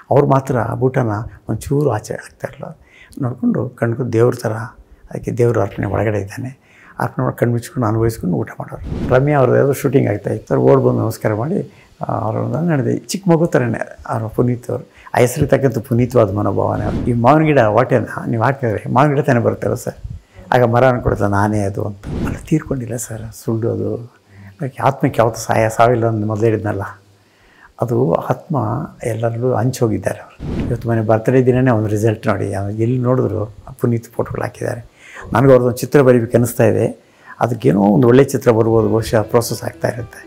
ಅವ್ರು ಮಾತ್ರ ಊಟನ ಒಂಚೂರು ಆಚೆ ಆಗ್ತಾಯಿರಲ್ಲ ನೋಡಿಕೊಂಡು ಕಣ್ಕು ದೇವ್ರ ಥರ ಅದಕ್ಕೆ ದೇವ್ರ ಅರ್ಪಣೆ ಒಳಗಡೆ ಇದ್ದಾನೆ ಅರ್ಪಣೆ ಮಾಡಿ ಕಣ್ಣು ಮುಚ್ಕೊಂಡು ಅನುಭವಿಸ್ಕೊಂಡು ಊಟ ಮಾಡೋರು ರಮ್ಯಾ ಅವ್ರದ್ದು ಯಾವುದೋ ಶೂಟಿಂಗ್ ಆಗ್ತಾಯಿತ್ತು ಅವ್ರು ಓಡ್ ಬಂದು ನಮಸ್ಕಾರ ಮಾಡಿ ಅವರು ನಡೆದೆ ಚಿಕ್ಕ ಮಗು ಥರನೇ ಅವರು ಪುನೀತ್ ಅವರು ಆ ಹೆಸರಿಗೆ ತಕ್ಕಂಥ ಪುನೀತವಾದ ಮನೋಭಾವನೆ ಈ ಮಾವಿನ ಗಿಡ ಹೊಟ್ಟೆನ ನೀವು ಹಾಕಿದ್ರೆ ಮಾವಿನ ಗಿಡ ತಾನೇ ಬರುತ್ತಲ್ಲ ಸರ್ ಆಗ ಮರ ಅನ್ಕೊಡುತ್ತೆ ನಾನೇ ಅದು ಅಂತ ಅಲ್ಲ ತೀರ್ಕೊಂಡಿಲ್ಲ ಸರ್ ಸುಳ್ಳು ಅದು ಅದಕ್ಕೆ ಆತ್ಮಕ್ಕೆ ಯಾವತ್ತು ಸಹಾಯ ಸಾವಿಲ್ಲ ಅಂತ ಮೊದಲು ಹೇಳಿದ್ನಲ್ಲ ಅದು ಆತ್ಮ ಎಲ್ಲರಲ್ಲೂ ಹಂಚೋಗಿದ್ದಾರೆ ಅವರು ಇವತ್ತು ಮನೆ ಬರ್ತ್ಡೇ ದಿನವೇ ಒಂದು ರಿಸಲ್ಟ್ ನೋಡಿ ಅವ್ನು ಎಲ್ಲಿ ನೋಡಿದ್ರು ಪುನೀತ್ ಫೋಟೋಗಳು ಹಾಕಿದ್ದಾರೆ ನನಗೆ ಅವ್ರದ್ದೊಂದು ಚಿತ್ರ ಬರೀಬೇಕು ಅನ್ನಿಸ್ತಾ ಇದೆ ಅದಕ್ಕೇನೋ ಒಂದು ಒಳ್ಳೆ ಚಿತ್ರ ಬರ್ಬೋದು ಬಹುಶಃ ಪ್ರೋಸೆಸ್ ಆಗ್ತಾ ಇರುತ್ತೆ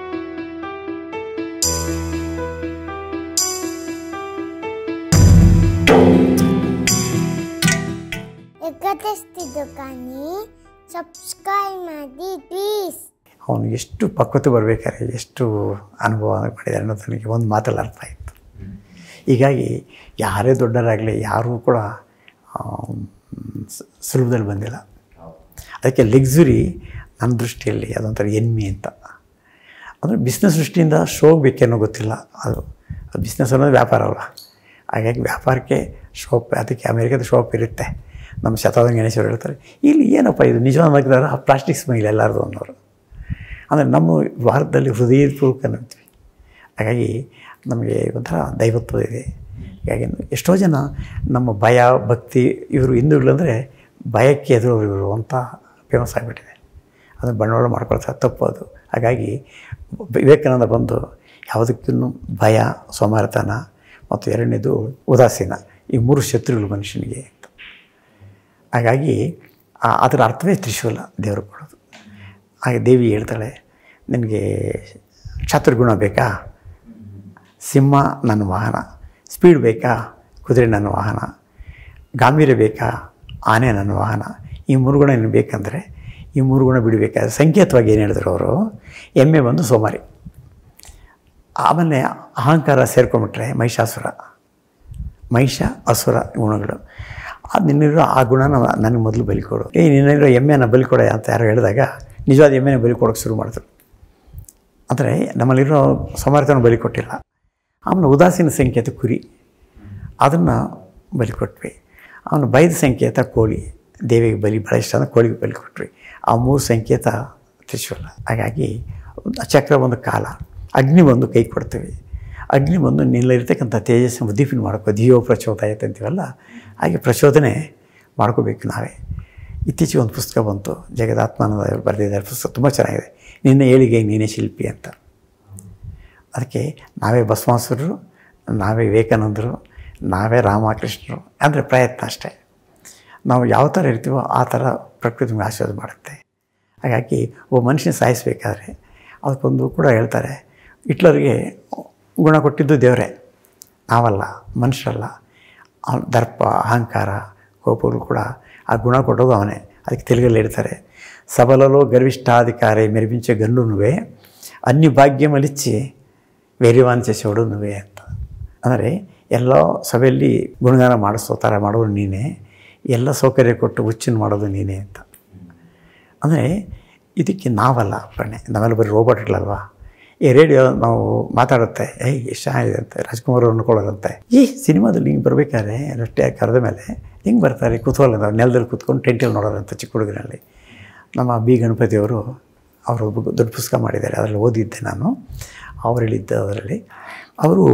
ಎಕತೆಸ್ತಿದ್ದು ಕಾನಿ ಸಬ್ಸ್ಕ್ರೈಬ್ ಮಾಡಿ ಪ್ಲೀಸ್ ಅವನು ಎಷ್ಟು ಪಕ್ವತೆ ಬರಬೇಕಾದ್ರೆ ಎಷ್ಟು ಅನುಭವ ಮಾಡಿದ್ದಾರೆ ಅನ್ನೋದು ನನಗೆ ಒಂದು ಮಾತಲ್ಲಿ ಅರ್ಥ ಆಯಿತು ಹೀಗಾಗಿ ಯಾರೇ ದೊಡ್ಡರಾಗಲಿ ಯಾರೂ ಕೂಡ ಆ, ಸ- ಸುಲಭದಲ್ಲಿ ಬಂದಿಲ್ಲ ಅದಕ್ಕೆ ಲಕ್ಸುರಿ ನನ್ನ ದೃಷ್ಟಿಯಲ್ಲಿ ಅದೊಂಥರ ಎನ್ಮಿ ಅಂತ ಅಂದರೆ ಬಿಸ್ನೆಸ್ ದೃಷ್ಟಿಯಿಂದ ಶೋಗ್ ಬೇಕೇನೋ ಗೊತ್ತಿಲ್ಲ ಅದು ಅದು ಬಿಸ್ನೆಸ್ ಅನ್ನೋದು ವ್ಯಾಪಾರ ಅಲ್ಲ ಹಾಗಾಗಿ ವ್ಯಾಪಾರಕ್ಕೆ ಶೋಪ್ ಅದಕ್ಕೆ ಅಮೇರಿಕದ ಶೋಪ್ ಇರುತ್ತೆ ನಮ್ಮ ಶತಾದ ಗಣೇಶವರು ಹೇಳ್ತಾರೆ ಇಲ್ಲಿ ಏನಪ್ಪ ಇದು ನಿಜವಾದ ಮಗಿದಾರ ಪ್ಲಾಸ್ಟಿಕ್ ಸ್ಮೈಲ್ ಎಲ್ಲರದು ಅನ್ನೋರು ಅಂದರೆ ನಮ್ಮ ಭಾರತದಲ್ಲಿ ಹೃದಯಪೂರ್ವಕ ಅಂತೀವಿ ಹಾಗಾಗಿ ನಮಗೆ ಒಂಥರ ದೈವತ್ವ ಇದೆ ಹೀಗಾಗಿ ಎಷ್ಟೋ ಜನ ನಮ್ಮ ಭಯ ಭಕ್ತಿ ಇವರು ಹಿಂದೂಗಳಂದರೆ ಭಯಕ್ಕೆ ಎದುರು ಇವರು ಅಂತ ಫೇಮಸ್ ಆಗಿಬಿಟ್ಟಿದೆ ಅದನ್ನು ಬಂಡವಾಳ ಮಾಡ್ಕೊಳ್ತಾರೆ ತಪ್ಪು ಅದು ಹಾಗಾಗಿ ವಿವೇಕಾನಂದ ಬಂದು ಯಾವುದಕ್ಕೂ ಭಯ ಸೋಮಾರತನ ಮತ್ತು ಎರಡನೇದು ಉದಾಸೀನ ಈ ಮೂರು ಶತ್ರುಗಳು ಮನುಷ್ಯನಿಗೆ ಅಂತ ಹಾಗಾಗಿ ಆ- ಅದರ ಅರ್ಥವೇ ತ್ರಿಶೂಲ ದೇವರು ಕೊಡೋದು ಹಾಗೆ ದೇವಿ ಹೇಳ್ತಾಳೆ ನಿನಗೆ ಚಾತುರ್ಗುಣ ಬೇಕಾ ಸಿಂಹ ನನ್ನ ವಾಹನ ಸ್ಪೀಡ್ ಬೇಕಾ ಕುದುರೆ ನನ್ನ ವಾಹನ ಗಾಂಭೀರ್ಯ ಬೇಕಾ ಆನೆ ನನ್ನ ವಾಹನ ಈ ಮೂರು ಗುಣ ನಿನಗೆ ಬೇಕಂದರೆ ಈ ಮೂರು ಗುಣ ಬಿಡಬೇಕಾದ್ರೆ ಸಂಕೇತವಾಗಿ ಏನು ಹೇಳಿದ್ರು ಅವರು ಎಮ್ಮೆ ಬಂದು ಸೋಮಾರಿ ಆಮೇಲೆ ಅಹಂಕಾರ ಸೇರ್ಕೊಂಬಿಟ್ರೆ ಮಹಿಷಾಸುರ ಮಹಿಷ ಅಸುರ ಗುಣಗಳು ಅದು ನಿನ್ನಿರೋ ಆ ಗುಣನ ನನಗೆ ಮೊದಲು ಬಲಿ ಕೊಡು ಏ ನಿನ್ನಿರೋ ಎಮ್ಮೆನ ಬಲಿ ಕೊಡ ಅಂತ ಯಾರು ಹೇಳಿದಾಗ ನಿಜವಾದ ಎಮ್ಮೆನ ಬಲಿ ಕೊಡೋಕ್ಕೆ ಶುರು ಮಾಡಿದ್ರು ಅಂದರೆ ನಮ್ಮಲ್ಲಿರೋ ಸಮರ್ಥನ ಬಲಿ ಕೊಟ್ಟಿಲ್ಲ ಆಮೇಲೆ ಉದಾಸೀನ ಸಂಕೇತ ಕುರಿ ಅದನ್ನು ಬಲಿ ಕೊಟ್ವಿ ಅವನು ಬೈದ ಸಂಕೇತ ಕೋಳಿ ದೇವಿಗೆ ಬಲಿ ಭಾಳ ಇಷ್ಟ ಅಂದರೆ ಕೋಳಿಗೆ ಬಲಿ ಕೊಟ್ವಿ ಆ ಮೂರು ಸಂಕೇತ ತ್ರಿಶೂಲ ಹಾಗಾಗಿ ಚಕ್ರ ಒಂದು ಕಾಲ ಅಗ್ನಿ ಬಂದು ಕೈ ಕೊಡ್ತೀವಿ ಅಗ್ನಿ ಬಂದು ನಿಲ್ಲರಿರ್ತಕ್ಕಂಥ ತೇಜಸ್ಸನ್ನು ಉದ್ದೀಪನ ಮಾಡ್ಕೋ ಧಿಯೋ ಪ್ರಚೋದಯತೆ ಅಂತೀವಲ್ಲ ಹಾಗೆ ಪ್ರಚೋದನೆ ಮಾಡ್ಕೋಬೇಕು ನಾವೇ ಇತ್ತೀಚೆಗೆ ಒಂದು ಪುಸ್ತಕ ಬಂತು ಜಗದಾತ್ಮಾನಂದ ಅವರು ಬರೆದಿದ್ದಾರೆ ಪುಸ್ತಕ ತುಂಬ ಚೆನ್ನಾಗಿದೆ ನಿನ್ನ ಏಳಿಗೆ ನೀನೇ ಶಿಲ್ಪಿ ಅಂತ ಅದಕ್ಕೆ ನಾವೇ ಬಸವಾಸುರರು ನಾವೇ ವಿವೇಕಾನಂದರು ನಾವೇ ರಾಮಕೃಷ್ಣರು ಅಂದರೆ ಪ್ರಯತ್ನ ಅಷ್ಟೇ ನಾವು ಯಾವ ಥರ ಇರ್ತೀವೋ ಆ ಥರ ಪ್ರಕೃತಿ ನಮ್ಗೆ ಆಶೀರ್ವಾದ ಮಾಡುತ್ತೆ ಹಾಗಾಗಿ ಒಬ್ಬ ಮನುಷ್ಯನ ಸಾಯಿಸಬೇಕಾದ್ರೆ ಅದಕ್ಕೊಂದು ಕೂಡ ಹೇಳ್ತಾರೆ ಹಿಟ್ಲರ್ಗೆ ಗುಣ ಕೊಟ್ಟಿದ್ದು ದೇವರೇ ನಾವಲ್ಲ ಮನುಷ್ಯರಲ್ಲ ಅವನ ದರ್ಪ ಅಹಂಕಾರ ಕೋಪಗಳು ಕೂಡ ಆ ಗುಣ ಕೊಡೋದು ಅವನೇ ಅದಕ್ಕೆ ತೆಲುಗಲ್ಲಿ ಹೇಳ್ತಾರೆ ಸಬಲಲು ಗರ್ವಿಷ್ಠಾಧಿಕಾರಿ ಮೆರಿపించే గన్ను నువ్వే అన్ని భాగ్యమలిచ్చి ವೆರಿವಾಂಚ ಚೋಡು నువ్వೇ ಅಂತ ಅಂದರೆ ಎಲ್ಲ ಸಭೆಯಲ್ಲಿ ಗುಣಗಾನ ಮಾಡಿಸೋ ಥರ ಮಾಡೋದು ನೀನೇ ಎಲ್ಲ ಸೌಕರ್ಯ ಕೊಟ್ಟು ಹುಚ್ಚಿನ ಮಾಡೋದು ನೀನೇ ಅಂತ ಅಂದರೆ ಇದಕ್ಕೆ ನಾವಲ್ಲ ಪ್ರಣೆ ನಾವೆಲ್ಲ ಬರೀ ರೋಬೋಟ್ಗಳಲ್ವಾ ಈ ರೇಡಿಯೋ ನಾವು ಮಾತಾಡುತ್ತೆ ಏಯ್ ಎಷ್ಟು ಚೆನ್ನಾಗಿದೆ ಅಂತ ರಾಜ್ಕುಮಾರ್ ಅವ್ರು ಅನ್ಕೊಳ್ಳೋದಂತೆ ಈ ಸಿನಿಮಾದಲ್ಲಿ ಹಿಂಗೆ ಬರಬೇಕಾದ್ರೆ ರೊಟ್ಟೆ ಕರೆದ ಮೇಲೆ ಹಿಂಗೆ ಬರ್ತಾರೆ ಕುತೂಹಲ ನಾವು ನೆಲದಲ್ಲಿ ಕೂತ್ಕೊಂಡು ಟೆಂಟಲ್ಲಿ ನೋಡೋದಂತ ಚಿಕ್ಕ ಹುಡುಗರಲ್ಲಿ ನಮ್ಮ ಬಿ ಗಣಪತಿಯವರು ಅವರು ಒಬ್ಬ ದೊಡ್ಡ ಪುಸ್ತಕ ಮಾಡಿದ್ದಾರೆ ಅದರಲ್ಲಿ ಓದಿದ್ದೆ ನಾನು ಅವ್ರು ಹೇಳಿದ್ದ ಅದರಲ್ಲಿ ಅವರು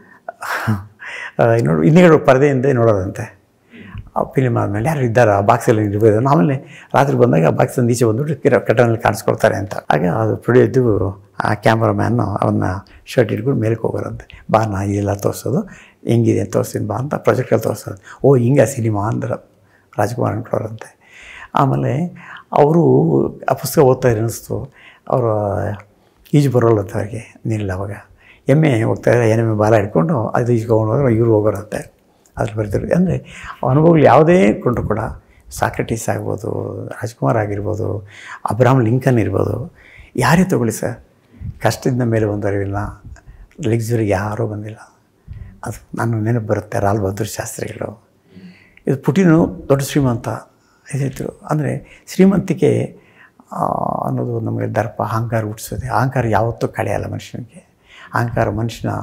ನೋಡು ಹಿಂದೆಗಡೆ ಪರದೆಯಿಂದ ನೋಡೋದಂತೆ ಆ ಫಿಲಿಮ್ ಆದಮೇಲೆ ಯಾರು ಇದ್ದಾರೆ ಆ ಬಾಕ್ಸಲ್ಲಿ ಇರ್ಬೋದು ಆಮೇಲೆ ರಾತ್ರಿ ಬಂದಾಗ ಆ ಬಾಕ್ಸಿಂದ ಈಚೆ ಬಂದುಬಿಟ್ಟು ಕಿರ ಕಟನಲ್ಲಿ ಕಾಣಿಸ್ಕೊಳ್ತಾರೆ ಅಂತ ಆಗ ಅದು ಪ್ರೊಡ್ಯೂದು ಆ ಕ್ಯಾಮ್ರಾಮ್ಯಾನು ಅವನ್ನ ಶರ್ಟ್ ಇಟ್ಕೊಂಡು ಮೇಲಕ್ಕೆ ಹೋಗೋರಂತೆ ಬಾ ನಾ ಇದೆಲ್ಲ ತೋರಿಸೋದು ಹೆಂಗಿದೆ ಅಂತ ತೋರಿಸ್ತೀನಿ ಬಾ ಅಂತ ಪ್ರೊಜೆಕ್ಟಲ್ಲಿ ತೋರಿಸೋದು ಓ ಹಿಂಗೆ ಸಿನಿಮಾ ಅಂದ್ರೆ ರಾಜ್ಕುಮಾರ್ ಅನ್ಕೊಳ್ಳೋರಂತೆ ಆಮೇಲೆ ಅವರು ಆ ಪುಸ್ತಕ ಓದ್ತಾ ಇದ್ರೆ ಅನ್ನಿಸ್ತು ಅವರು ಈಜು ಬರೋಲ್ಲ ಅಂತ ಅವ್ರಿಗೆ ನೀರಿಲ್ಲ ಅವಾಗ ಎಮ್ಮೆ ಹೋಗ್ತಾ ಇದ್ದಾರೆ ಎಮ್ಮೆ ಬಾಲ ಹಿಡ್ಕೊಂಡು ಅದು ಈಜ್ಕೊಂಡು ಹೋದ್ರೆ ಇವರು ಹೋಗೋರಂತೆ ಅದ್ರ ಬರ್ತಿರು ಅಂದರೆ ಅನುಭವಗಳು ಯಾವುದೇ ಕೊಂಡ್ರು ಕೂಡ ಸಾಕ್ರೆಟೀಸ್ ಆಗ್ಬೋದು ರಾಜ್ಕುಮಾರ್ ಆಗಿರ್ಬೋದು ಅಬ್ರಾಹಂ ಲಿಂಕನ್ ಇರ್ಬೋದು ಯಾರೇ ತಗೊಳ್ಳಿ ಸರ್ ಕಷ್ಟದಿಂದ ಮೇಲೆ ಬಂದವರಿಲ್ಲ ಲಕ್ಸುರಿಗೆ ಯಾರೂ ಬಂದಿಲ್ಲ ಅದು ನಾನು ನೆನಪು ಬರುತ್ತೆ ಲಾಲ್ ಬಹದ್ದೂರ್ ಶಾಸ್ತ್ರಿಗಳು ಇದು ಪುಟಿನು ದೊಡ್ಡ ಶ್ರೀಮಂತ ಇದಿತ್ತು ಅಂದರೆ ಶ್ರೀಮಂತಿಕೆ ಆ, ಅನ್ನೋದು ನಮಗೆ ದರ್ಪ ಅಹಂಕಾರ ಹುಟ್ಟಿಸೋದೆ ಅಹಂಕಾರ ಯಾವತ್ತೂ ಕಳೆಯಲ್ಲ ಮನುಷ್ಯನಿಗೆ ಅಹಂಕಾರ ಮನುಷ್ಯನ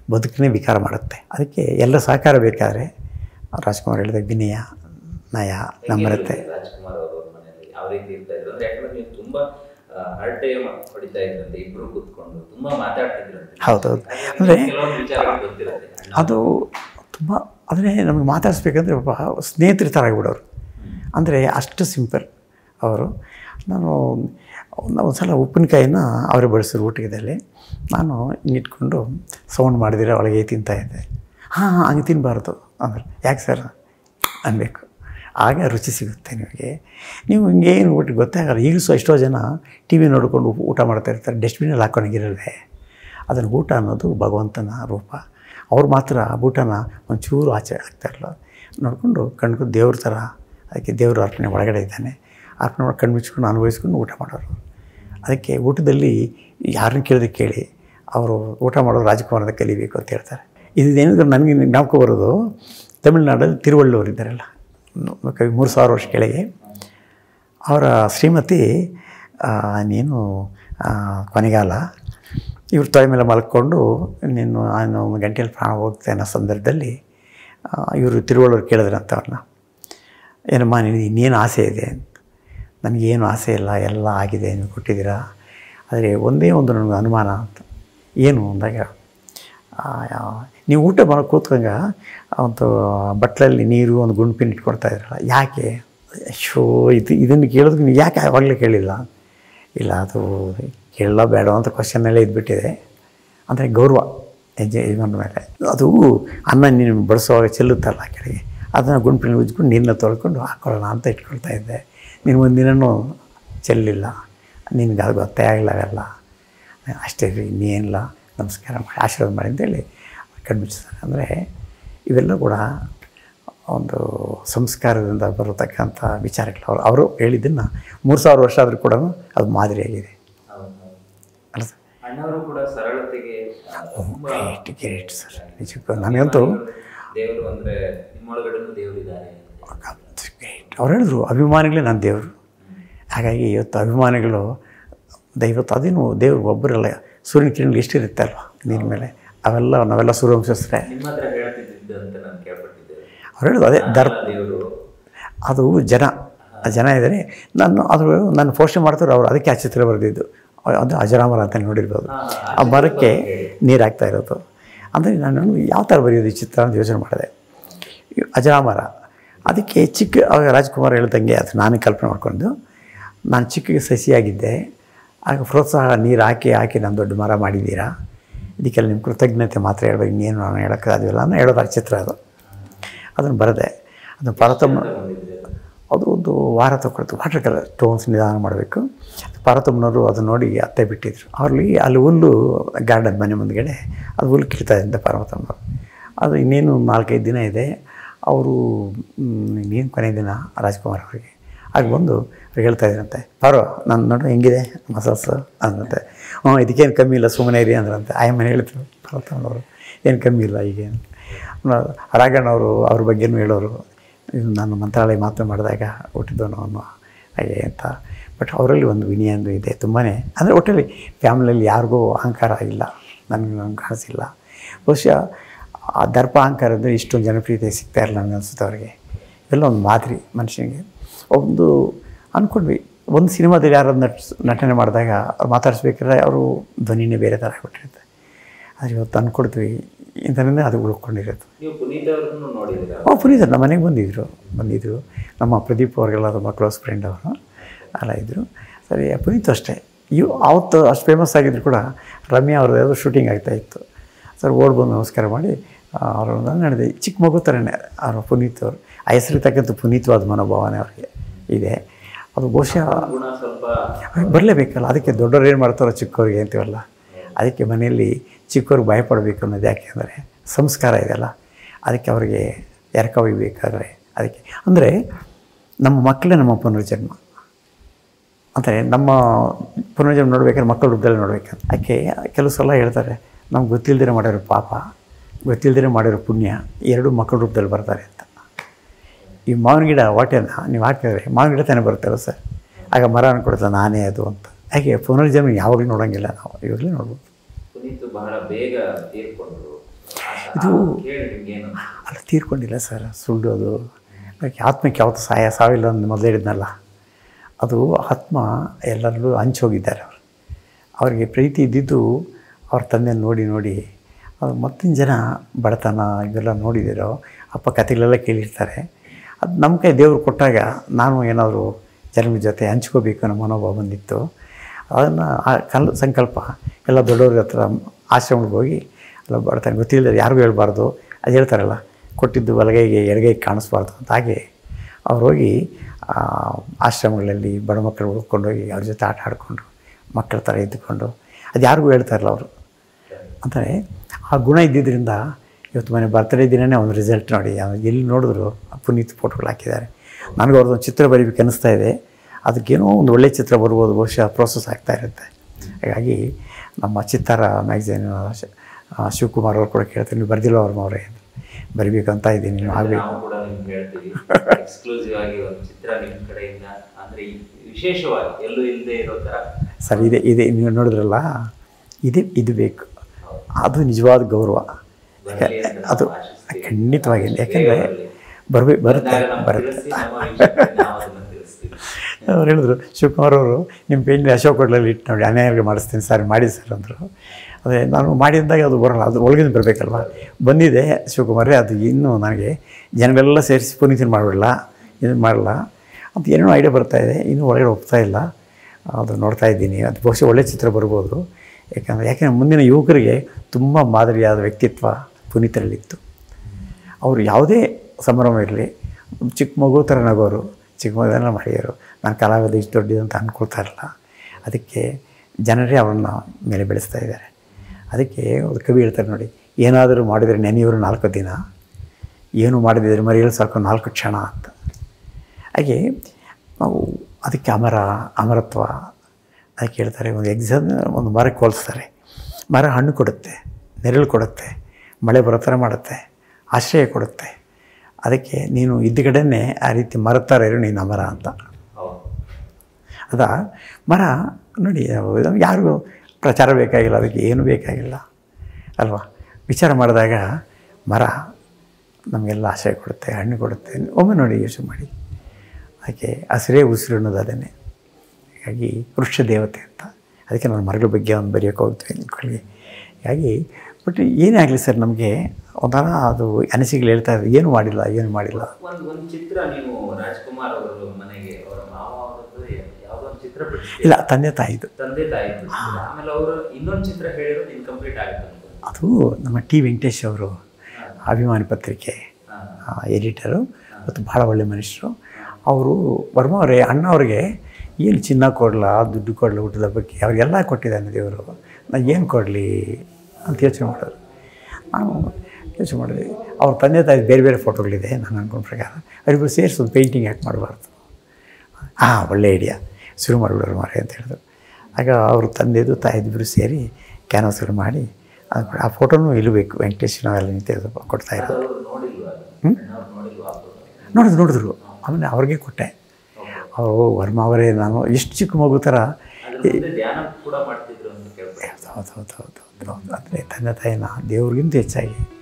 ಬದುಕನ್ನೇ ವಿಕಾರ ಮಾಡುತ್ತೆ ಅದಕ್ಕೆ ಎಲ್ಲ ಸಹಕಾರ ಬೇಕಾದರೆ ರಾಜ್ಕುಮಾರ್ ಹೇಳಿದ ವಿನಯ ನಯ ನಮ್ರತೆ ರಾಜ್ಕುಮಾರ್ ಅವರು ಮನೆಯಲ್ಲಿ ಯಾವ ರೀತಿ ಇರ್ತಾ ಇದ್ರು ಅಂದ್ರೆ ಯಾಕಂದ್ರೆ ನೀವು ತುಂಬಾ ಆ, ಹರಟೆ ಮ- ಹೊಡಿತಾ ಇದ್ರಂತೆ ಇಬ್ರು ಕೂತ್ಕೊಂಡು ತುಂಬಾ ಮಾತಾಡ್ತಿದ್ರಂತೆ ಹೌದೌದು. ಹಾಗಾಗಿ ಅಂದ್ರೆ- ಕೆಲವೊಂದು ವಿಚಾರಗಳು ಗೊತ್ತಿರುತ್ತೆ ಅಣ್ಣ. ಅದು ತುಂಬ ಅಂದರೆ ನಮಗೆ ಮಾತಾಡಿಸ್ಬೇಕಂದ್ರೆ ಒಬ್ಬ ಸ್ನೇಹಿತರ ಥರ ಆಗಿಬಿಡೋರು ಅಂದರೆ ಅಷ್ಟು ಸಿಂಪಲ್ ಅವರು ನಾನು ಒಂದು ಸಲ ಉಪ್ಪಿನಕಾಯಿನ ಅವರೇ ಬಳಸಿದ್ರು ಊಟದಲ್ಲಿ ನಾನು ಹಿಂಗಿಟ್ಕೊಂಡು ಸೌಂಡ್ ಮಾಡಿದರೆ ಒಳಗೆ ತಿಂತಾ ಇದ್ದೆ ಹಾಂ ಹಾಂ ಹಂಗೆ ತಿನ್ನಬಾರ್ದು ಅಂದ್ರೆ ಯಾಕೆ ಸರ್ ಅನ್ಬೇಕು ಆಗ ರುಚಿ ಸಿಗುತ್ತೆ ನಿಮಗೆ ನೀವು ಹಿಂಗೇನು ಊಟ ಗೊತ್ತಾಗಲ್ಲ ಈಗಲೂ ಸಹ ಎಷ್ಟೋ ಜನ ಟಿ ವಿ ನೋಡ್ಕೊಂಡು ಉಪ್- ಊಟ ಮಾಡ್ತಾ ಇರ್ತಾರೆ ಡಸ್ಟ್ಬಿನಲ್ಲಿ ಹಾಕೊಂಡಿರಲ್ವೇ ಅದನ್ನು ಊಟ ಅನ್ನೋದು ಭಗವಂತನ ರೂಪ ಅವ್ರು ಮಾತ್ರ ಊಟನ ಒಂಚೂರು ಆಚೆ ಆಗ್ತಾಯಿರಲ್ಲ ನೋಡಿಕೊಂಡು ಕಣ್ಕೊಂಡು ದೇವ್ರ ಥರ ಅದಕ್ಕೆ ದೇವ್ರ ಅರ್ಪಣೆ ಒಳಗಡೆ ಇದ್ದಾನೆ ಅರ್ಪಣೆ ಮಾಡಿ ಕಣ್ಣು ಮುಚ್ಕೊಂಡು ಅನುಭವಿಸ್ಕೊಂಡು ಊಟ ಮಾಡೋರು ಅದಕ್ಕೆ ಊಟದಲ್ಲಿ ಯಾರನ್ನ ಕೇಳಿದ್ರೆ ಕೇಳಿ ಅವರು ಊಟ ಮಾಡೋದು ರಾಜಕುಮಾರದ ಕಲಿಬೇಕು ಅಂತ ಹೇಳ್ತಾರೆ ಇದೇನಿದ್ರೆ ನನಗೆ ಜ್ಞಾಪಕ ಬರೋದು ತಮಿಳ್ನಾಡಲ್ಲಿ ತಿರುವಳ್ಳೂರು ಇದ್ದಾರಲ್ಲ ಕವಿ ಮೂರು ಸಾವಿರ ವರ್ಷ ಕೆಳಗೆ ಅವರ ಶ್ರೀಮತಿ ಆ, ನೀನು ಆ, ಕೊನೆಗಾಲ ಇವ್ರ ತೊಳೆ ಮೇಲೆ ಮಲ್ಕೊಂಡು ನೀನು ನಾನು ಒಂದು ಗಂಟೆಯಲ್ಲಿ ಪ್ರಾಣ ಹೋಗ್ತೆ ಅನ್ನೋ ಸಂದರ್ಭದಲ್ಲಿ ಇವರು ತಿರುವಳ್ಳೂರು ಕೇಳಿದ್ರಂತ ಅವ್ರನ್ನ ಏನಮ್ಮ ನಿನಗೆ ಇನ್ನೇನು ಆಸೆ ಇದೆ ನನಗೇನು ಆಸೆ ಇಲ್ಲ ಎಲ್ಲ ಆಗಿದೆ ನೀವು ಕೊಟ್ಟಿದ್ದೀರಾ ಆದರೆ ಒಂದೇ ಒಂದು ನನಗೆ ಅನುಮಾನ ಅಂತ ಏನು ಅಂದಾಗ ಆ, ಯಾ- ನೀವು ಊಟ ಮಾಡೋ ಕೂತ್ಕೊಂಡ ಒಂದು ಬಟ್ಲಲ್ಲಿ ನೀರು ಒಂದು ಗುಂಡ್ಪಿನ ಇಟ್ಕೊಡ್ತಾ ಇದ್ರಲ್ಲ ಯಾಕೆ ಶೋ ಇದು ಇದನ್ನು ಕೇಳೋದಕ್ಕೆ ನೀವು ಯಾಕೆ ಆವಾಗಲೇ ಕೇಳಿಲ್ಲ ಇಲ್ಲ ಅದು ಕೇಳಲ್ಲ ಬೇಡ ಅಂತ ಕ್ವಶನ್ನಲ್ಲೇ ಇದ್ಬಿಟ್ಟಿದೆ ಅಂದರೆ ಗೌರವ ಹೆಜ್ಜೆ ಯಜಮಾನ ಮೇಲೆ ಅದು ಅನ್ನ ನೀನು ಬಡಿಸುವಾಗ ಚೆಲ್ಲುತ್ತಲ್ಲ ಆ ಕೆಳಗೆ ಅದನ್ನು ಗುಂಪಿನ ಉಜ್ಕೊಂಡು ನೀರನ್ನ ತೊಳ್ಕೊಂಡು ಹಾಕ್ಕೊಳ್ಳೋಣ ಅಂತ ಇಟ್ಕೊಳ್ತಾ ಇದ್ದೆ ನೀನು ಒಂದಿನೂ ಚೆಲ್ಲಿಲ್ಲ ನಿನ್ಗೆ ಅದು ಗೊತ್ತೇ ಆಗಲಾಗಲ್ಲ ಅಷ್ಟೇ ರೀ ಇನ್ನೇನಿಲ್ಲ ನಮಸ್ಕಾರ ಮಾಡಿ ಆಶೀರ್ವಾದ ಮಾಡಿ ಅಂತೇಳಿ ಕಣ್ಬಿಡ್ತಾರೆ ಅಂದರೆ ಇವೆಲ್ಲ ಕೂಡ ಒಂದು ಸಂಸ್ಕಾರದಿಂದ ಬರತಕ್ಕಂಥ ವಿಚಾರಗಳು ಅವರು ಅವರು ಹೇಳಿದ್ದನ್ನು ಮೂರು ಸಾವಿರ ವರ್ಷ ಆದರೂ ಕೂಡ ಅದು ಮಾದರಿಯಾಗಿದೆ ಹೌದು, ಹೌದು. ಅಲ್ಲ ಸರ್ ಅಣ್ಣವರು ಕೂಡ ಸರಳತೆಗೆ ಆ, ತುಂಬಾ ಗ್ರೇಟ್ ಗ್ರೇಟ್ ಸರ್ ನಿಜಕ್ಕೂ ನನಗಂತೂ ದೇವರು ಅಂದ್ರೆ ನಿಮ್ಮೊಳಗಡೆನೂ ದೇವರಿದ್ದಾರೆ ಗ್ರೇಟ್ ಅವ್ರು ಹೇಳಿದ್ರು ಅಭಿಮಾನಿಗಳೇ ನನ್ನ ದೇವರು ಹಾಗಾಗಿ ಇವತ್ತು ಅಭಿಮಾನಿಗಳು ದೈವತ್ತು ಅದೇನು ದೇವರು ಒಬ್ಬರಲ್ಲ ಸೂರ್ಯನ ಕಿರಣಗಳು ಎಷ್ಟಿರುತ್ತೆ ಅಲ್ವಾ ನೀರಿನ ಮೇಲೆ ಅವೆಲ್ಲ ನಾವೆಲ್ಲ ಸೂರ್ಯವಂಶಸ್ಥರೇ ನಿಮ್ಮ ಹತ್ರ ಹೇಳ್ತಿದ್ದಿದ್ದು ಅಂತ ನಾನು ಕೇಳ್ಪಟ್ಟಿದ್ದೆ ಅವ್ರು ಹೇಳೋದು ಅದೇ ದರ್ಪ ದೇವರು ಅದು ಜನ ಆ ಜನ ಇದ್ದಾರೆ ನಾನು ಅದು ನಾನು ಪೋಷಣೆ ಮಾಡ್ತಾರೆ ಅವರು ಅದಕ್ಕೆ ಆ ಚಿತ್ರ ಬರೆದಿದ್ದು ಅದು ಅಜರಾಮರ ಅಂತ ನೋಡಿರ್ಬೋದು ಆ ಮರಕ್ಕೆ ನೀರು ಹಾಕ್ತಾ ಇರೋದು ಅಂದರೆ ನಾನು ಯಾವ ಥರ ಬರೆಯೋದು ಈ ಚಿತ್ರ ಅಂತ ಯೋಚನೆ ಮಾಡಿದೆ ಈ ಅಜರಾಮರ ಅದಕ್ಕೆ ಚಿಕ್ಕ ಆಗ ರಾಜ್ಕುಮಾರ್ ಹೇಳ್ದಂಗೆ ಅದು ನಾನು ಕಲ್ಪನೆ ಮಾಡ್ಕೊಂಡು ನಾನು ಚಿಕ್ಕ ಸಸಿಯಾಗಿದ್ದೆ ಆಗ ಪ್ರೋತ್ಸಾಹ ನೀರು ಹಾಕಿ ಹಾಕಿ ನಾನು ದೊಡ್ಡ ಮರ ಮಾಡಿದ್ದೀರಾ ಇದಕ್ಕೆಲ್ಲ ನಿಮ್ಮ ಕೃತಜ್ಞತೆ ಮಾತ್ರ ಹೇಳ್ಬೇಕು ಇನ್ನೇನು ನಾನು ಹೇಳೋಕ್ಕಾಗೋದಿಲ್ಲ ಅನ್ನೋ ಹೇಳೋದು ಆ ಚಿತ್ರ ಅದು ಅದನ್ನು ಬರೆದೆ ಅದು ಪಾರ್ವತಮ್ಮ ಅದು ಒಂದು ವಾರ ತಗೊಳ್ತು ವಾಟರ್ ಕಲರ್ ಟೋನ್ಸ್ ನಿಧಾನ ಮಾಡಬೇಕು ಪಾರ್ವತಮ್ಮನವರು ಅದನ್ನು ನೋಡಿ ಅತ್ತೆ ಬಿಟ್ಟಿದ್ರು ಅವ್ರಲ್ಲಿ ಅಲ್ಲಿ ಹುಲ್ಲು ಗಾರ್ಡನ್ ಮನೆ ಮುಂದ್ಗಡೆ ಅದು ಹುಲ್ಲು ಕೀಳ್ತಾ ಇದ್ದೆ ಪಾರ್ವತಮ್ಮನವರು ಅದು ಇನ್ನೇನು ನಾಲ್ಕೈದು ದಿನ ಇದೆ ಅವರು ಇನ್ನೇನು ಕೊನೆ ದಿನ ರಾಜ್ಕುಮಾರ್ ಅವರಿಗೆ ಆಗ ಬಂದು ಅವ್ರು ಹೇಳ್ತಾ ಇದ್ರಂತೆ ಪಾರೋ ನಾನು ನೋಡು ಹೆಂಗಿದೆ ಮಸಾಸು ಅಂದ್ರಂತೆ ಹ್ಞೂ ಇದಕ್ಕೇನು ಕಮ್ಮಿ ಇಲ್ಲ ಸುಮ್ಮನೆ ಇರಿ ಅಂದ್ರಂತೆ ಆಯಮ್ಮನೆ ಹೇಳ್ತಾರೆ ಪಾರ್ವತಮ್ಮನವರು ಏನು ಕಮ್ಮಿ ಇಲ್ಲ ಈಗೇನು ರಾಘಣ್ಣವರು ಅವ್ರ ಬಗ್ಗೆನೂ ಹೇಳೋರು ಇದು ನಾನು ಮಂತ್ರಾಲಯ ಮಾತ್ರ ಮಾಡಿದಾಗ ಹುಟ್ಟಿದವನು ಅವನು ಹಾಗೆ ಅಂತ ಬಟ್ ಅವರಲ್ಲಿ ಒಂದು ವಿನಯ ಒಂದು ಇದೆ ತುಂಬಾ ಅಂದರೆ ಒಟ್ಟಲ್ಲಿ ಫ್ಯಾಮಿಲಿಯಲ್ಲಿ ಯಾರಿಗೂ ಅಹಂಕಾರ ಇಲ್ಲ ನನಗೆ ನನಗೆ ಕಾಣಿಸಿಲ್ಲ ಬಹುಶಃ ಆ ದರ್ಪ ಅಹಂಕಾರ ಅಂದರೆ ಇಷ್ಟೊಂದು ಜನಪ್ರಿಯತೆ ಸಿಗ್ತಾ ಇರಲ್ಲ ನನಗೆ ಅನಿಸುತ್ತೆ ಅವ್ರಿಗೆ ಇವೆಲ್ಲ ಒಂದು ಮಾದರಿ ಮನುಷ್ಯನಿಗೆ ಒಂದು ಅಂದ್ಕೊಂಡ್ವಿ ಒಂದು ಸಿನಿಮಾದಲ್ಲಿ ಯಾರಾದ್ರು ನಟ್ ನಟನೆ ಮಾಡಿದಾಗ ಅವ್ರು ಮಾತಾಡಿಸ್ಬೇಕಾದ್ರೆ ಅವರು ಧ್ವನಿನೇ ಬೇರೆ ಥರ ಆಗಿಬಿಟ್ಟಿರುತ್ತೆ ಆದರೆ ಇವತ್ತು ಅಂದ್ಕೊಡ್ತೀವಿ ಇಂಥರಿಂದ ಅದು ಉಳ್ಕೊಂಡಿರೋದು ನೀವು ಪುನೀತ್ ಅವ್ರನ್ನು ನೋಡಿದ್ದೀರಾ ಹಾಂ ಪುನೀತ್ ನಮ್ಮ ಮನೆಗೆ ಬಂದಿದ್ದರು ಬಂದಿದ್ದರು ನಮ್ಮ ಪ್ರದೀಪ್ ಅವ್ರಿಗೆಲ್ಲ ತುಂಬ ಕ್ಲೋಸ್ ಫ್ರೆಂಡ್ ಅವರು ಎಲ್ಲ ಇದ್ದರು ಸರಿ ಪುನೀತ್ ಅಷ್ಟೇ ಇವು ಅವತ್ತು ಅಷ್ಟು ಫೇಮಸ್ ಆಗಿದ್ರು ಕೂಡ ರಮ್ಯಾ ಅವ್ರದ್ದು ಯಾವುದೋ ಶೂಟಿಂಗ್ ಆಗ್ತಾಯಿತ್ತು ಸರ್ ಓಡ್ ಬಂದು ನಮಸ್ಕಾರ ಮಾಡಿ ಅವರು ನಡೆದೆ ಚಿಕ್ಕ ಮಗು ಥರನೇ ಅವರು ಪುನೀತ್ ಅವರು ಆ ಹೆಸರು ತಕ್ಕಂಥ ಪುನೀತವಾದ ಮನೋಭಾವನೆ ಅವ್ರಿಗೆ ಇದೆ ಅದು ಬಹುಶಃ ಗುಣ ಸ್ವಲ್ಪ ಬರಲೇಬೇಕಲ್ಲ ಅದಕ್ಕೆ ದೊಡ್ಡವ್ರು ಏನು ಮಾಡ್ತಾರೋ ಚಿಕ್ಕವ್ರಿಗೆ ಅಂತೀವಲ್ಲ ಅದಕ್ಕೆ ಮನೆಯಲ್ಲಿ ಚಿಕ್ಕವ್ರಿಗೆ ಭಯಪಡಬೇಕು ಅನ್ನೋದು ಯಾಕೆ ಅಂದರೆ ಸಂಸ್ಕಾರ ಇದೆಯಲ್ಲ ಅದಕ್ಕೆ ಅವರಿಗೆ ಎರಕ ಒಯ್ಯಬೇಕಾದ್ರೆ ಅದಕ್ಕೆ ಅಂದರೆ ನಮ್ಮ ಮಕ್ಕಳೇ ನಮ್ಮ ಪುನರ್ಜನ್ಮ ಅಂದರೆ ನಮ್ಮ ಪುನರ್ಜನ್ಮ ನೋಡ್ಬೇಕಾದ್ರೆ ಮಕ್ಕಳ ರೂಪದಲ್ಲಿ ನೋಡ್ಬೇಕಂತ ಅದಕ್ಕೆ ಕೆಲವು ಸಲ ಹೇಳ್ತಾರೆ ನಮ್ಗೆ ಗೊತ್ತಿಲ್ದಿರ ಮಾಡಿರೋ ಪಾಪ ಗೊತ್ತಿಲ್ದಿರ ಮಾಡಿರೋ ಪುಣ್ಯ ಎರಡು ಮಕ್ಕಳ ರೂಪದಲ್ಲಿ ಬರ್ತಾರೆ ಅಂತ ಈ ಮಾವಿನ ಗಿಡ ವಾಟೆನ ನೀವು ಹಾಕಿದ್ರೆ ಮಾವಿನ ಗಿಡ ತಾನೇ ಬರುತ್ತಲ್ಲ ಸರ್ ಆಗ ಮರ ಅನ್ಕೊಡುತ್ತಲ್ಲ ನಾನೇ ಅದು ಅಂತ ಹಾಗೆ ಪುನರ್ಜನ್ಮ ಯಾವಾಗಲೂ ನೋಡೋಂಗಿಲ್ಲ ನಾವು ಇವಾಗಲೇ ನೋಡ್ಬೋದು ಪುನೀತ್ ಬಹಳ ಬೇಗ ತೀರ್ಕೊಂಡ್ರು ಇದು ಕೇಳಿ ನಿಮ್ಗೇನು ಅಲ್ಲ ತೀರ್ಕೊಂಡಿಲ್ಲ ಸರ್ ಸುಳ್ಳು ಅದು ಅದಕ್ಕೆ ಆತ್ಮಕ್ಕೆ ಯಾವತ್ತೂ ಸಹಾಯ ಸಾವಿಲ್ಲ ಅಂತ ಮೊದಲೇ ಹೇಳಿದ್ನಲ್ಲ ಅದು ಆತ್ಮ ಎಲ್ಲರಲ್ಲೂ ಹಂಚೋಗಿದ್ದಾರೆ ಅವರು ಅವರಿಗೆ ಪ್ರೀತಿ ಇದ್ದಿದ್ದು ಅವ್ರ ತಂದೆ ನೋಡಿ ನೋಡಿ ಅದು ಮತ್ತಿನ ಜನ ಬಡತನ ಇವೆಲ್ಲ ನೋಡಿದಿರೋ ಅಪ್ಪ ಕಥೆಗಳೆಲ್ಲ ಕೇಳಿರ್ತಾರೆ ಅದು ನಮ್ಮ ಕೈ ದೇವ್ರು ಕೊಟ್ಟಾಗ ನಾನು ಏನಾದರೂ ಜನಗಳ ಜೊತೆ ಹಂಚ್ಕೋಬೇಕು ಅನ್ನೋ ಮನೋಭಾವ ಬಂದಿತ್ತು ಅದನ್ನು ಆ ಕಲ್ ಸಂಕಲ್ಪ ಎಲ್ಲ ದೊಡ್ಡವ್ರ ಹತ್ರ ಆಶ್ರಮಗಳಿಗೆ ಹೋಗಿ ಎಲ್ಲ ಬಡತನ ಗೊತ್ತಿಲ್ಲದೆ ಯಾರಿಗೂ ಹೇಳ್ಬಾರ್ದು ಅದು ಹೇಳ್ತಾರಲ್ಲ ಕೊಟ್ಟಿದ್ದು ಬಲಗೈಗೆ ಎಡಗೈಗೆ ಕಾಣಿಸ್ಬಾರ್ದು ಅಂತ ಹಾಗೆ ಅವ್ರು ಹೋಗಿ ಆ, ಆಶ್ರಮಗಳಲ್ಲಿ ಬಡ ಮಕ್ಕಳು ಹುಡ್ಕೊಂಡೋಗಿ ಅವ್ರ ಜೊತೆ ಆಟ ಆಡಿಕೊಂಡು ಮಕ್ಕಳ ಥರ ಇದ್ದುಕೊಂಡು ಅದು ಯಾರಿಗೂ ಹೇಳ್ತಾ ಇರಲ್ಲ ಅವರು ಅಂದರೆ ಆ ಗುಣ ಇದ್ದಿದ್ದರಿಂದ ಇವತ್ತು ಮನೆ ಬರ್ತ್ಡೇ ದಿನವೇ ಒಂದು ರಿಸಲ್ಟ್ ನೋಡಿ ಅವ್ನು ಎಲ್ಲಿ ನೋಡಿದ್ರು ಆ ಪುನೀತ್ ಫೋಟೋಗಳು ಹಾಕಿದ್ದಾರೆ ನನಗೆ ಅವ್ರದ್ದೊಂದು ಚಿತ್ರ ಬರೀಬೇಕು ಅನ್ನಿಸ್ತಾ ಇದೆ ಅದಕ್ಕೇನೋ ಒಂದು ಒಳ್ಳೆಯ ಚಿತ್ರ ಬರ್ಬೋದು ಬಹುಶಃ ಪ್ರೋಸೆಸ್ ಆಗ್ತಾ ಇರುತ್ತೆ ಹಾಗಾಗಿ ನಮ್ಮ ಚಿತ್ತಾರ ಮ್ಯಾಗ್ಝಿನ್ ಶಿವಕುಮಾರ್ ಅವ್ರು ಕೂಡ ಕೇಳ್ತೀನಿ ನೀವು ಬರ್ದಿಲ್ಲ ಅವ್ರ ಅವರೇ ಬರಿಬೇಕಂತ ಇದ್ದೀನಿ ನೀವು ಆಗಬೇಕು ನಾವು ಕೂಡ ನಿಮ್ಗೆ ಹೇಳ್ತೀವಿ ಎಕ್ಸ್ಕ್ಲೂಸಿವ್ ಆಗಿ ಒಂದು ಚಿತ್ರ ನಿಮ್ ಕಡೆಯಿಂದ ಅಂದ್ರೆ ಈ ವಿಶೇಷವಾಗಿ ಎಲ್ಲೂ ಇಲ್ಲದೆ ಇರೋ ತರ ಸರ್ ಇದೆ ಇದೆ ನೀವು ನೋಡಿದ್ರಲ್ಲ ಇದೆ ಇದು ಬೇಕು ಅದು ನಿಜವಾದ ಗೌರವ ಬರ್ಲಿ ಅಂತ ನಾವು ಅದು ಆಶಿಸ್ತೀವಿ. ಖಂಡಿತವಾಗಿ ಯಾಕೆಂದರೆ ದೇವರಲ್ಲಿ. ಬರ್ಬೇಕು ಬರುತ್ತೆ ಬಂದಾಗ ನಮ್ಗೆ ಬರುತ್ತೆ ತಿಳಿಸಿ, ನಮ್ಮ ವೀಕ್ಷಕರಿಗೆ ನಾವು ಅದನ್ನ ತಿಳಿಸ್ತೀವಿ ಅವ್ರು ಹೇಳಿದ್ರು ಶಿವಕುಮಾರ್ ಅವರು ನಿಮ್ಮ ಪೇಂಟ್ ಅಶೋಕ್ ಹೋಟ್ಲಲ್ಲಿ ಇಟ್ಟು ನೋಡಿ ಅನ್ಯಾಯಗೆ ಮಾಡಿಸ್ತೀನಿ ಸರ್ ಮಾಡಿ ಸರ್ ಅಂದರು ಅದೇ ನಾನು ಮಾಡಿದಾಗ ಅದು ಬರೋಲ್ಲ ಅದು ಒಳಗಿಂದ ಬರಬೇಕಲ್ವ ಬಂದಿದೆ ಶಿವಕುಮಾರೇ ಅದು ಇನ್ನೂ ನನಗೆ ಜನಗಳೆಲ್ಲ ಸೇರಿಸಿ ಪುನೀತಿನ ಮಾಡಬಿಡಲ್ಲ ಇದನ್ನು ಮಾಡಲ್ಲ ಅಂತ ಏನೇನೋ ಐಡಿಯಾ ಬರ್ತಾ ಇದೆ ಇನ್ನೂ ಒಳಗಡೆ ಹೋಗ್ತಾ ಇಲ್ಲ ಅದು ನೋಡ್ತಾ ಇದ್ದೀನಿ ಅದು ಬಹುಶಃ ಒಳ್ಳೆ ಚಿತ್ರ ಬರ್ಬೋದು ಯಾಕಂದರೆ ಯಾಕೆಂದರೆ ಮುಂದಿನ ಯುವಕರಿಗೆ ತುಂಬ ಮಾದರಿಯಾದ ವ್ಯಕ್ತಿತ್ವ ಪುನೀತರಲ್ಲಿತ್ತು ಅವರು ಯಾವುದೇ ಸಂಭ್ರಮ ಇರಲಿ ಚಿಕ್ಕ ಮಗು ಥರ ನಗೋರು ಚಿಕ್ಕ ಮಗುವೆಲ್ಲ ಮಾಡಿದರು ನಾನು ಕಲಾವಿದ ಇಷ್ಟು ದೊಡ್ಡದು ಅಂತ ಅಂದ್ಕೊಳ್ತಾ ಇರಲ್ಲ ಅದಕ್ಕೆ ಜನರೇ ಅವರನ್ನು ಮೇಲೆ ಬೆಳೆಸ್ತಾ ಇದ್ದಾರೆ ಅದಕ್ಕೆ ಒಂದು ಕವಿ ಹೇಳ್ತಾರೆ ನೋಡಿ ಏನಾದರೂ ಮಾಡಿದರೆ ನೆನೆಯೋರು ನಾಲ್ಕು ದಿನ ಏನು ಮಾಡಿದರೆ ಮರೆಯಲು ಸಾಕು ನಾಲ್ಕು ಕ್ಷಣ ಅಂತ ಹಾಗೆ ನಾವು ಅದಕ್ಕೆ ಅಮರ ಅಮರತ್ವ ಅದಕ್ಕೆ ಹೇಳ್ತಾರೆ ಒಂದು ಎಕ್ಸಾಮ್ ಒಂದು ಮರಕ್ಕೆ ಹೋಲಿಸ್ತಾರೆ ಮರ ಹಣ್ಣು ಕೊಡುತ್ತೆ ನೆರಳು ಕೊಡುತ್ತೆ ಮಳೆ ಬರೋ ಥರ ಮಾಡುತ್ತೆ ಆಶ್ರಯ ಕೊಡುತ್ತೆ ಅದಕ್ಕೆ ನೀನು ಇದ್ದ ಕಡೆಯೇ ಆ ರೀತಿ ಮರ ಥರ ಇರು ನೀನು ಅಮರ ಅಂತ ಹೌದು ಅದ ಮರ ನೋಡಿ ಅದು ಯಾರಿಗೂ ಪ್ರಚಾರ ಬೇಕಾಗಿಲ್ಲ ಅದಕ್ಕೆ ಏನು ಬೇಕಾಗಿಲ್ಲ ಅಲ್ವಾ ವಿಚಾರ ಮಾಡಿದಾಗ ಮರ ನಮಗೆಲ್ಲ ಆಶ್ರಯ ಕೊಡುತ್ತೆ ಹಣ್ಣು ಕೊಡುತ್ತೆ ಒಮ್ಮೆ ನೋಡಿ ಯೋಚನೆ ಮಾಡಿ ಅದಕ್ಕೆ ಹಸಿರೇ ಉಸಿರು ಅನ್ನೋದು ಅದನ್ನೇ ಹೀಗಾಗಿ ವೃಕ್ಷ ದೇವತೆ ಅಂತ ಅದಕ್ಕೆ ನಾನು ಮರಗಳ ಬಗ್ಗೆ ಒಂದು ಬರೆಯೋಕೆ ಹೋಗ್ತೀನಿ ಅಂದ್ಕೊಳ್ಳಿ ಹೀಗಾಗಿ ಬಟ್ ಏನೇ ಆಗಲಿ ಸರ್ ನಮಗೆ ಒಂಥರ ಅದು ಅನಿಸಿಕೆಗಳು ಹೇಳ್ತಾ ಇದ್ದಾರೆ ಏನು ಮಾಡಿಲ್ಲ ಏನು ಮಾಡಿಲ್ಲ ಒಂದು ಒಂದು ಚಿತ್ರ ನೀವು ರಾಜ್ಕುಮಾರ್ ಅವರು ಮನೆಗೆ ಅವರ ಮಾವ ಅವರದ್ದು ಯಾವುದೋ ಒಂದು ಚಿತ್ರ ಬಿಡಿಸ್ತೀವಿ ಇಲ್ಲ ತಂದೆ ತಾಯಿದು ತಂದೆ ತಾಯಿದ್ದು ಆಮೇಲೆ ಅವರು ಇನ್ನೊಂದು ಚಿತ್ರ ಹೇಳಿರೋದು ಇನ್ಕಂಪ್ಲೀಟ್ ಆಗುತ್ತೆ ಅನ್ಕೊಂಡು ಅದು ನಮ್ಮ ಟಿ ವೆಂಕಟೇಶ್ ಅವರು ಅಭಿಮಾನಿ ಪತ್ರಿಕೆ ಎಡಿಟರು ಮತ್ತು ಭಾಳ ಒಳ್ಳೆ ಮನುಷ್ಯರು ಅವರು ವರ್ಮ ಅವರೇ ಅಣ್ಣ ಅವ್ರಿಗೆ ಏನು ಚಿನ್ನ ಕೊಡಲ ದುಡ್ಡು ಕೊಡಲ ಊಟದ ಬಗ್ಗೆ ಅವ್ರಿಗೆಲ್ಲ ಕೊಟ್ಟಿದ್ದಾನೆ ದೇವರು ನಾನು ಏನು ಕೊಡಲಿ ಅಂತ ಯೋಚನೆ ಮಾಡೋರು ನಾನು ಯೋಚನೆ ಮಾಡಿದೆ ಅವ್ರ ತಂದೆ ತಾಯಿ ಬೇರೆ ಬೇರೆ ಫೋಟೋಗಳಿದೆ ನಾನು ಅಂದ್ಕೊಂಡ ಪ್ರಕಾರ ಅವರಿಬ್ಬರು ಸೇರಿಸಿ ಒಂದು ಪೇಂಟಿಂಗ್ ಯಾಕೆ ಮಾಡಬಾರ್ದು ಹಾಂ ಒಳ್ಳೆ ಐಡಿಯಾ ಶುರು ಮಾಡಿಬಿಡೋರು ಮಾರೆ ಅಂತ ಹೇಳಿದ್ರು ಆಗ ಅವ್ರ ತಂದೆದು ತಾಯಿದಿಬ್ಬರು ಸೇರಿ ಕ್ಯಾನ್ವಾಸ್ಗಳು ಮಾಡಿ ಅದು ಆ ಫೋಟೋನು ಇಲ್ಲಬೇಕು ವೆಂಕಟೇಶ್ ನಾವೆಲ್ಲ ನಿಂತಿದ್ದು ಕೊಡ್ತಾ ಇರೋದು ಅವರು ನೋಡಿಲ್ವಾ ಅದು? ಅಣ್ಣವ್ರು ನೋಡಿಲ್ವಾ ಆ photo? ನೋಡಿದ್ರು ನೋಡಿದ್ರು ಆಮೇಲೆ ಅವ್ರಿಗೆ ಕೊಟ್ಟೆ ಅವರು ವರ್ಮ ಅವರೇ ನಾನು ಎಷ್ಟು ಚಿಕ್ಕ ಮಗು ಥರ ಅದ್ರ ಮುಂದೆ ಧ್ಯಾನ ಕೂಡ ಮಾಡ್ತಿದ್ರು ಅಂತ ಕೇಳ್ಬೋದು ಹೌದು ಹೌದು ಹೌದು ಹೌದು ಹೌದು ಅಂದರೆ ತಂದೆ ತಾಯಿನ ದೇವ್ರಿಗಿಂತ ಹೆಚ್ಚಾಗಿ